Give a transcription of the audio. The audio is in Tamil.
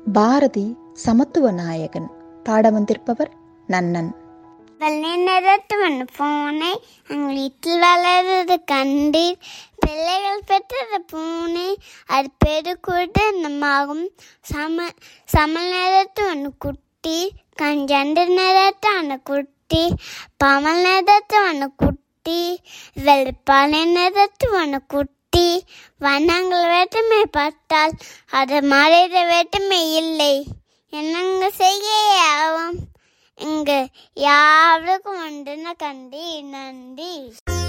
பாரதி சமத்துவ நாயகன் பாட வந்திருப்பவர் நன்னன் வெள்ளை நிறத்துவன் பூனை எங்கள் வீட்டில் வளர்றது கண்டீர் பிள்ளைகள் பெற்றது பூனை அது பெருக்குடனமாகும் சம சமல் நிறத்துவன் குட்டி கஞ்சண்டு நிறத்தான குட்டி பமல் நிறத்துவன் குட்டி வெள்ளிப்பாலை நிறத்துவன் குட்டி வண்ணங்கள் வேற்றுமை பார்த்தால் அது மறைத வேற்றுமை இல்லை என்னங்க செய்ய ஆகும் இங்கு யாருக்கும் உண்டுன கண்டி நன்றி